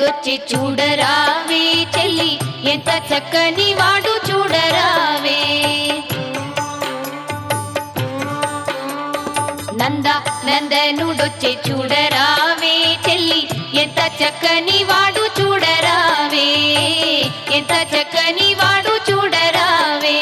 నందనుడొచ్చి చూడరావే చెల్లి ఎంత చక్కని వాడు చూడరావే నంద నందనుడొచ్చి చూడరావే చెల్లి ఎంత చక్కని వాడు చూడరావే ఎంత చక్కని వాడు చూడరావే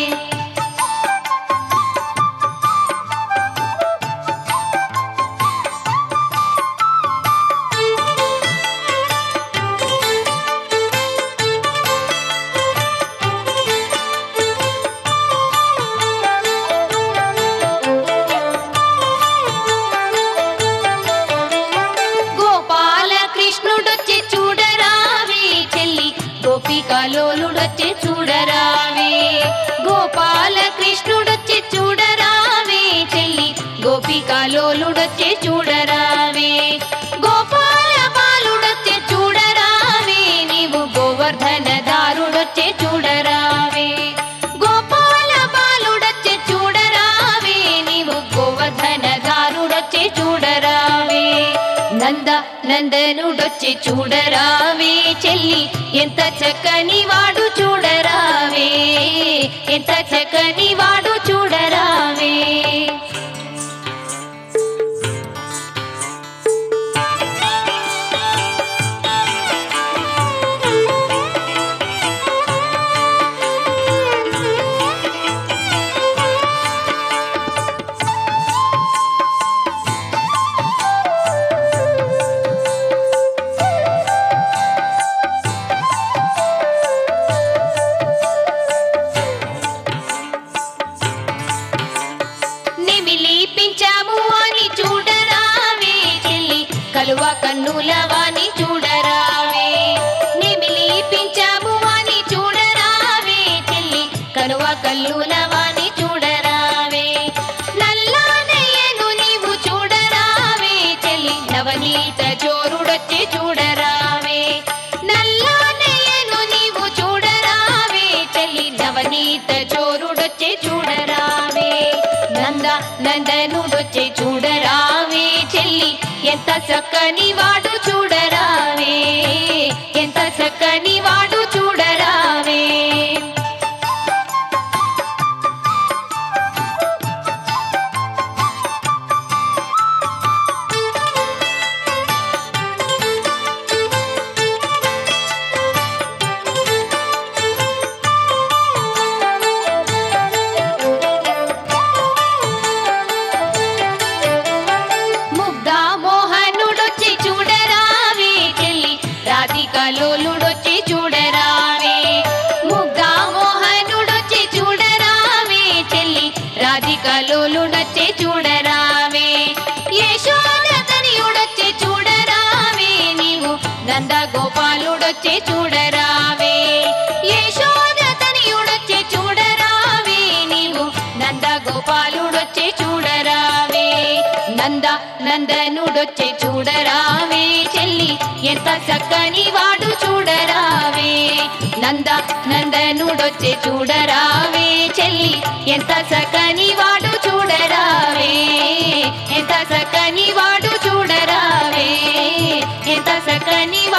గోపాల కృష్ణుడొచ్చి చూడరావే చెల్లి గోపికలోలుడొచ్చి చూడరావే గోపాల కృష్ణుడొచ్చి చూడరావే చెల్లి గోపికలోలుడొచ్చి చూడరావే గోపాల బాలుడొచ్చి చూడరావే నీవు గోవర్ధన దారుడొచ్చి చూడరావే గోపాల బాలుడొచ్చి చూడరావే నీవు గోవర్ధన దారుడొచ్చి చూడరావే నంద నందనుడొచ్చి చూడరావే చెల్లి ఎంత చక్కని వాడు చూడరావే ఎంత చక్కని వాడు చూడరావే నిమిలి పించాము అని చూడరావే చెల్లి కలువ కన్నుల వాణి చూడరావే నిమిలి పించాము అని చూడరావే చెల్లి కలువ కల్లుల వాణి చూడరావే నల్లానయ్యను నీవు చూడరావే చెల్లి నవనీత చోరుడొచ్చి చూడరావే నల్లానయ్యను నీవు చూడరావే చెల్లి నవనీత చోరుడొచ్చి చూడరావే నంద నందనుడొచ్చి చూడరావే చెల్లి ఎంత చక్కని వాడు చూడరావే ఎంత చక్కని వాడు చూడరావే ముగ్ధా మోహనుడొచ్చి చూడరావే చెల్లి రాధికలోలుడొచ్చి చూడరావే ముగ్ధా మోహనుడొచ్చి చూడరావే చెల్లి రాధికలోలుడొచ్చి చూడరావే యశోదతనియుడొచ్చి చూడరావే నీవు నంద గోపాలుడొచ్చి చూడరావే యశోదతనియుడొచ్చి చూడరావే నీవు నంద గోపాలుడొచ్చి చూడరావే నంద నందనుడొచ్చి చూడరావే చెల్లి ఎంత చక్కని వాడు చూడరావే నంద నందనుడొచ్చి చూడరావే చెల్లి ఎంత చక్కని వాడు చూడరావే ఎంత చక్కని వాడు చూడరావే ఎంత చక్కని